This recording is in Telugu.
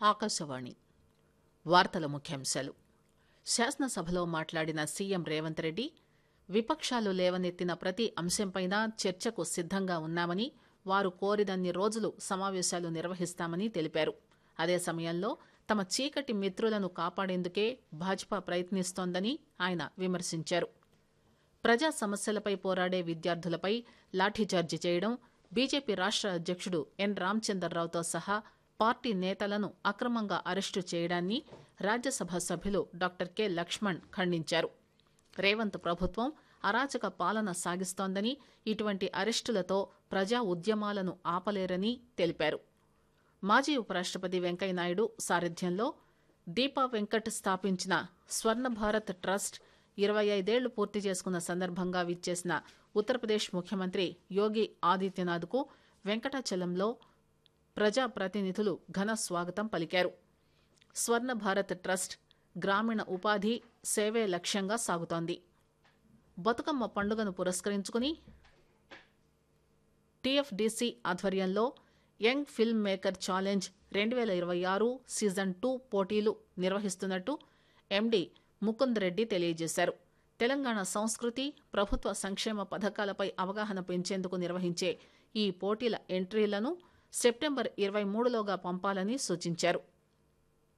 ఆకాశవాణి వార్తల ముఖ్యాంశాలు శాసనసభలో మాట్లాడిన సీఎం రేవంత్ రెడ్డి విపక్షాలు లేవనెత్తిన ప్రతి అంశంపైనా చర్చకు సిద్దంగా ఉన్నామని వారు కోరినన్ని రోజులు సమావేశాలు నిర్వహిస్తామని తెలిపారు అదే సమయంలో తమ చీకటి మిత్రులను కాపాడేందుకే భాజపా ప్రయత్నిస్తోందని ఆయన విమర్శించారు ప్రజా సమస్యలపై పోరాడే విద్యార్థులపై లాఠీచార్జి చేయడం బీజేపీ రాష్ట్ర అధ్యక్షుడు ఎన్ రామచందర్రావుతో సహా పార్టీ నేతలను అక్రమంగా అరెస్టు చేయడాన్ని రాజ్యసభ సభ్యులు డాక్టర్ కె లక్ష్మణ్ ఖండించారు రేవంత్ ప్రభుత్వం అరాచక పాలన సాగిస్తోందని ఇటువంటి అరెస్టులతో ప్రజా ఉద్యమాలను ఆపలేరని తెలిపారు మాజీ ఉపరాష్టపతి వెంకయ్యనాయుడు సారథ్యంలో దీపా వెంకట్ స్థాపించిన స్వర్ణ భారత్ ట్రస్ట్ ఇరవై ఐదేళ్లు పూర్తి చేసుకున్న సందర్భంగా విచ్చేసిన ఉత్తరప్రదేశ్ ముఖ్యమంత్రి యోగి ఆదిత్యనాథ్కు వెంకటాచలంలో ప్రజాప్రతినిధులు ఘన స్వాగతం పలికారు స్వర్ణ భారత్ ట్రస్ట్ గ్రామీణ ఉపాధి సేవే లక్ష్యంగా సాగుతోంది బతుకమ్మ పండుగను పురస్కరించుకుని టీఎఫ్డీసీ ఆధ్వర్యంలో యంగ్ ఫిల్మ్ మేకర్ ఛాలెంజ్ రెండు వేల ఇరవై ఆరు సీజన్ టూ పోటీలు నిర్వహిస్తున్నట్టు ఎండీ ముకుంద్ రెడ్డి తెలియజేశారు తెలంగాణ సంస్కృతి ప్రభుత్వ సంక్షేమ పథకాలపై అవగాహన పెంచేందుకు నిర్వహించే ఈ పోటీల ఎంట్రీలను సెప్టెంబర్ ఇరవై మూడులోగా పంపాలని సూచించారు